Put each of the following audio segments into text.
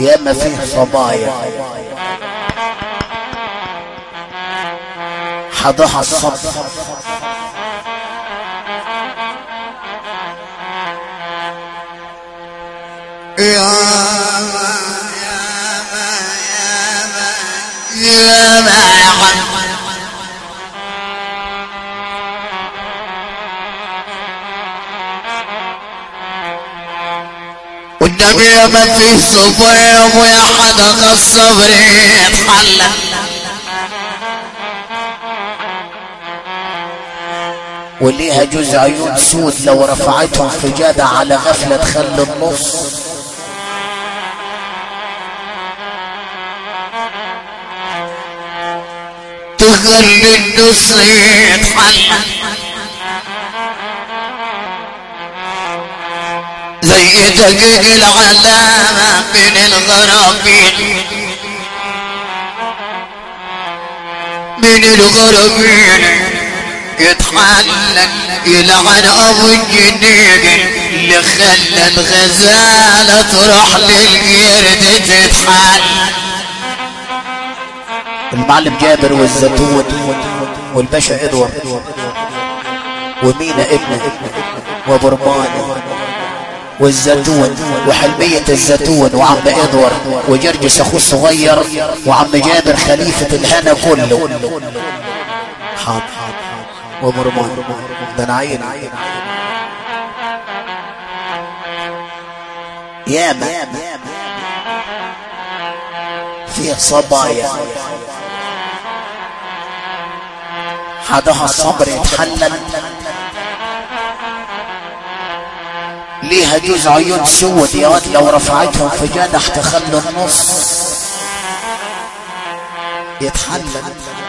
ياما فيه صبايا حضها الصبر يا يا ما يا عم والنبي ما في صفيف ويا حدا الصبر يتحلى وليها جزء عيون سود لو رفعتهم فجادة على غفلة تخلي النص تخلي النص يتحلى زي دقيق العلامة من الغرابين من الغرابين يتحلل يلعن ابو الجنين اللي خلى الغزالة تروح للقرد تتحلل المعلم جابر والزيتون والباشا ادوارد ومينا ابنه وبرمان والزيتون وحلمية الزيتون وعم ادوارد وجرجس اخوه الصغير وعم جابر خليفة الهنا كله حاضر وبرمان ده انا عين ياما فيه صبايا حدها الصبر يتحلل ليها جوز عيون سود يا واد لو رفعتهم في جنح تخلوا النص يتحلل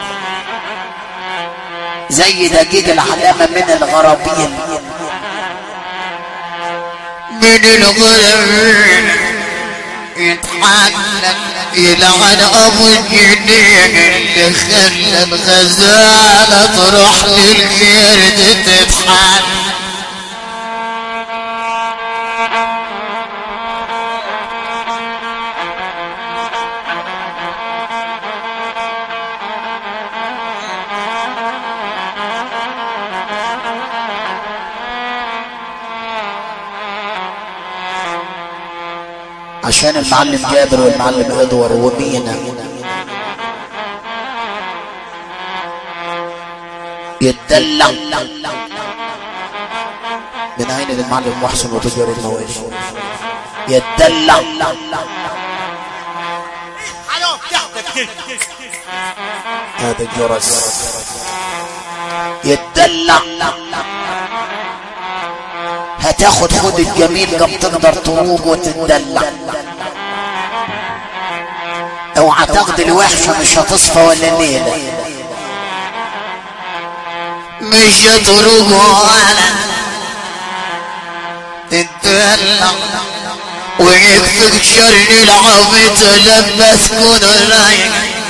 زي دقيق العلامة من الغرابين من الغرابين يتحلل يلعن ابو الجنين اللي خلى الغزالة تروح للقرد تتحلل عشان المعلم جابر والمعلم ادوار ومينا يتدلع من عين المعلم محسن وتجار المواشي يتدلع هذا الجرس يتدلع هتاخد خد الجميل قم تقدر تروج وتتدلع اوعى تاخد الوحشة مش هتصفى ولا ليلة مش هتروج ولا تتدلع ويكفيك شر العبيط لما تكون رايق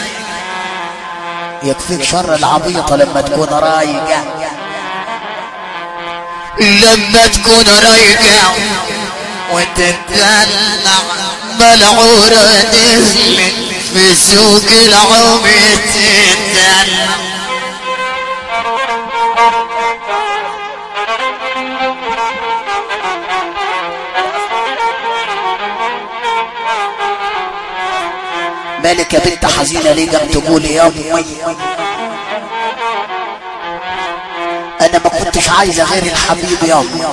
يكفيك شر العبيطة لما تكون رايقة لما تكون رايقة وتتدلع ملعورة تسلك في سوق العمر تتدلع مالك يا بنت حزينة ليه قام تقول يا امي انا ما كنتش عايزة غير الحبيب يا امي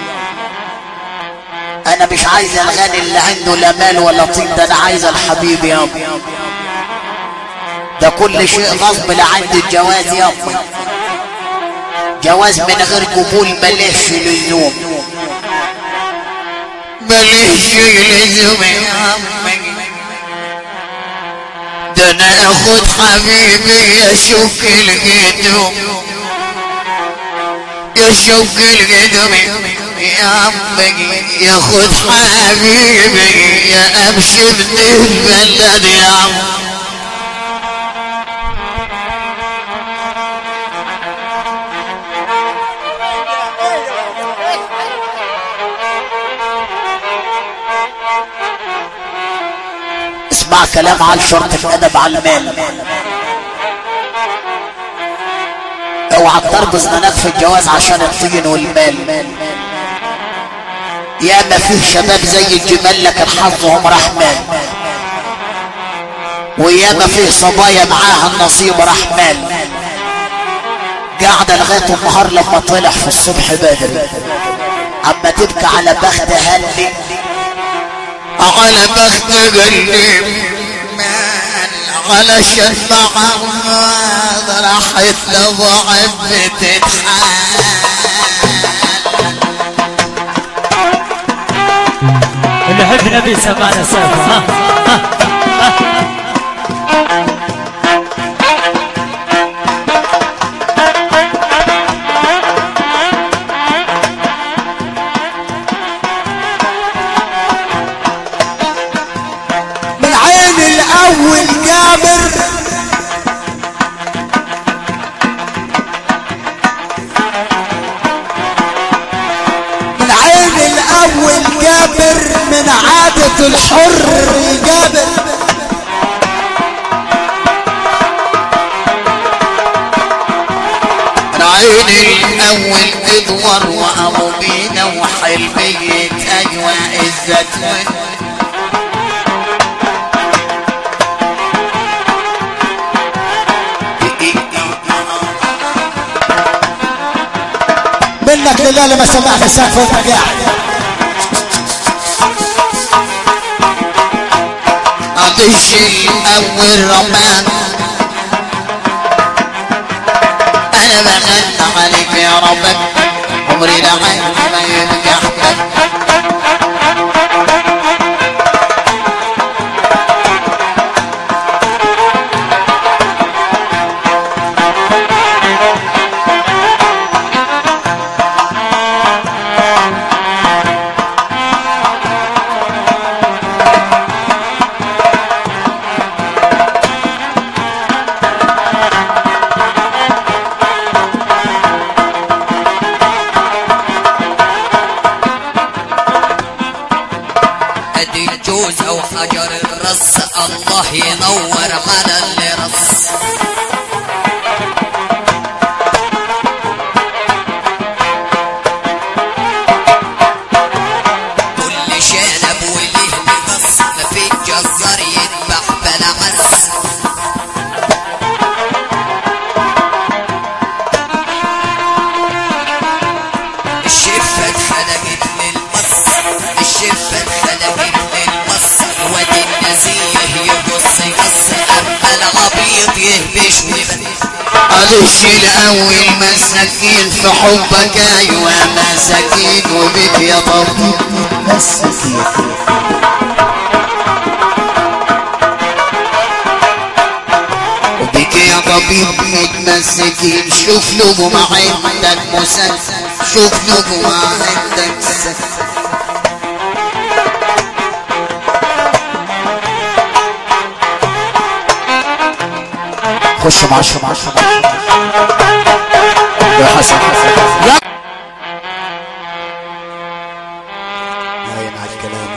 انا مش عايزة الغني اللي عنده لا مال ولا طين ده انا عايزة الحبيب يا امي ده كل شيء غصب لعند الجواز يا امي جواز من غير قبول مليش لزوم ماليش لزوم يا أمي ده انا اخد حبيبي يشوف القدوم يشوف القدوم يا أمي ياخد حبيبي يا امشي من البلد يا أمي اسمع كلام على شرط الادب على المال اوعى تربز منك في الجواز عشان الطين والمال يا ما فيه شباب زي الجمال لكن حظهم رحمن ويا ما فيه صبايا معاها النصيب رحمن قاعدة لغاية النهار لما طلع في الصبح بدري اما تبكي على بخت هلي على بخت قلبي على شفع عماد راحت لضعف بتتحال اللي يحب النبي سمعنا سافة ها من عين الاول جابر من عين الاول جابر من عادة الحر جابر عيني الاول ادور وابو بينا وحلمية اجواء الزيتون منك لله لما سمعت السقف وانت قاعد عطش الاول رمان انا بغنى عليك يا ربك عمري لعين ما يبقى احبك ادي الجوز او حجر الرص الله ينور على اللي رص كل شنب وليه مقص ما في جزار يذبح بلا عز الشفة اتخلقت للمص الشفة اتخلقت للمص واد النزيه يبص يقص اما العبيط يهبش ويبس معلش الاول مساكين في حبك ايوه مساكين وبك يا طب مسكين وبك يا طبيب متمسكين شوف له ما عندك مسك شوف له ما عندك سك خش مع شو مع شو يا حسن يا باين على الكلام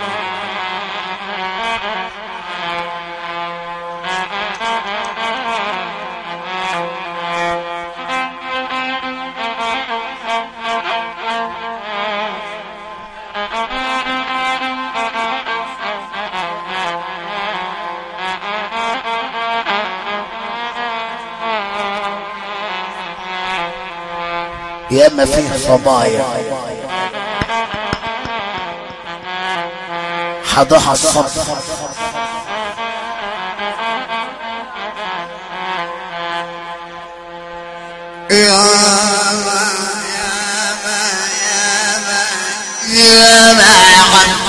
يا اما فيه صبايا حضها الصبر يا ما يا ما يا ما يا ما يا عم